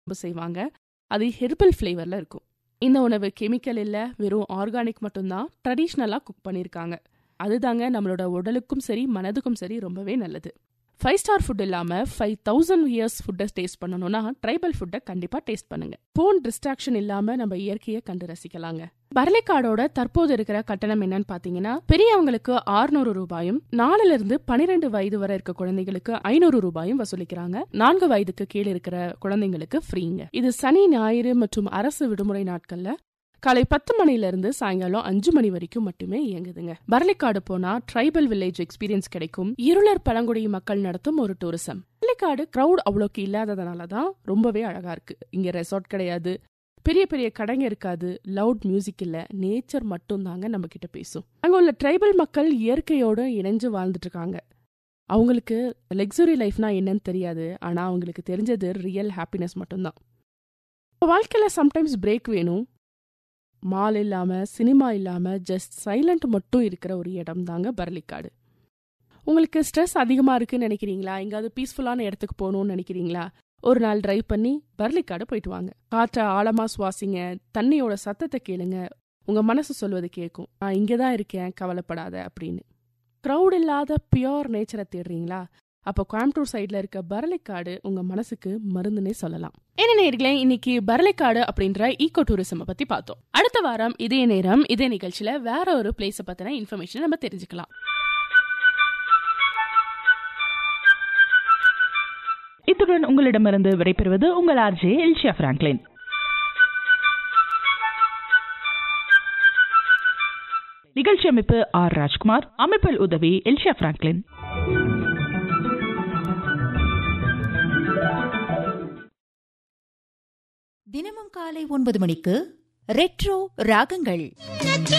ரொம்ப செய்வாங்க அது ஹெர்பல் ஃப்ளேவரில் இருக்கும் இந்த உணவு கெமிக்கல் இல்லை வெறும் ஆர்கானிக் மட்டும்தான் ட்ரெடிஷ்னலாக குக் பண்ணியிருக்காங்க அதுதாங்க நம்மளோட உடலுக்கும் சரி மனதுக்கும் சரி ரொம்பவே நல்லது ஃபைவ் ஸ்டார் ஃபுட் இல்லாமல் ஃபைவ் தௌசண்ட் இயர்ஸ் ஃபுட்டை டேஸ்ட் பண்ணணும்னா ட்ரைபல் ஃபுட்டை கண்டிப்பாக டேஸ்ட் பண்ணுங்க ஃபோன் டிஸ்ட்ராக்ஷன் இல்லாமல் நம்ம இயற்கையை கண்டு ரசிக்கலாங்க பரலைக்காடோட தற்போது இருக்கிற கட்டணம் என்னன்னு பாத்தீங்கன்னா பெரியவங்களுக்கு ஆறுநூறு ரூபாயும் நாலுல இருந்து பனிரெண்டு வயது வரை இருக்க குழந்தைகளுக்கு ஐநூறு ரூபாயும் வசூலிக்கிறாங்க நான்கு வயதுக்கு கீழே இருக்கிற குழந்தைங்களுக்கு ஃப்ரீங்க இது சனி ஞாயிறு மற்றும் அரசு விடுமுறை நாட்கள்ல காலை பத்து மணில இருந்து சாயங்காலம் அஞ்சு மணி வரைக்கும் மட்டுமே இயங்குதுங்க பரலிக்காடு போனா ட்ரைபல் வில்லேஜ் எக்ஸ்பீரியன்ஸ் கிடைக்கும் இருளர் பழங்குடி மக்கள் நடத்தும் ஒரு டூரிசம் பரலிக்காடு கிரௌட் அவ்வளோக்கு இல்லாததுனால தான் ரொம்பவே அழகா இருக்கு இங்க ரெசார்ட் கிடையாது பெரிய பெரிய கடைங்க இருக்காது லவுட் மியூசிக் இல்ல நேச்சர் மட்டும் தாங்க நம்ம கிட்ட பேசும் அங்க உள்ள ட்ரைபல் மக்கள் இயற்கையோட இணைஞ்சு வாழ்ந்துட்டு இருக்காங்க அவங்களுக்கு லக்ஸுரி லைஃப்னா என்னன்னு தெரியாது ஆனா அவங்களுக்கு தெரிஞ்சது ரியல் ஹாப்பினஸ் மட்டும்தான் வாழ்க்கையில சம்டைம்ஸ் பிரேக் வேணும் மால் இல்லாம சினிமா இல்லாம ஜஸ்ட் சைலண்ட் மட்டும் இருக்கிற ஒரு இடம் தாங்க பரலிக்காடு உங்களுக்கு ஸ்ட்ரெஸ் அதிகமா இருக்குன்னு நினைக்கிறீங்களா எங்காவது பீஸ்ஃபுல்லான இடத்துக்கு போகணும்னு நினைக்கிறீங்களா ஒரு நாள் டிரைவ் பண்ணி பர்லிக்காடு போயிட்டு வாங்க காற்றை ஆழமா சுவாசிங்க தண்ணியோட சத்தத்தை கேளுங்க உங்க மனசு சொல்வது கேட்கும் நான் இங்கே தான் இருக்கேன் கவலைப்படாத அப்படின்னு க்ரௌட் இல்லாத பியோர் நேச்சரை தேடுறீங்களா அப்போ கோயம்புத்தூர் சைட்ல இருக்க பரலைக்காடு உங்க மனசுக்கு மருந்துனே சொல்லலாம் என்ன நேர்களே இன்னைக்கு பரலைக்காடு அப்படின்ற ஈகோ டூரிசம் பத்தி பார்த்தோம் அடுத்த வாரம் இதே நேரம் இதே நிகழ்ச்சியில வேற ஒரு பிளேஸ பத்தின இன்ஃபர்மேஷன் நம்ம தெரிஞ்சுக்கலாம் இத்துடன் உங்களிடமிருந்து விடைபெறுவது உங்கள் ஆர்ஜே எல்ஷியா பிராங்க்லின் நிகழ்ச்சி அமைப்பு ஆர் ராஜ்குமார் அமைப்பில் உதவி எல்ஷியா பிராங்க்லின் தினமும் காலை ஒன்பது மணிக்கு ரெட்ரோ ராகங்கள்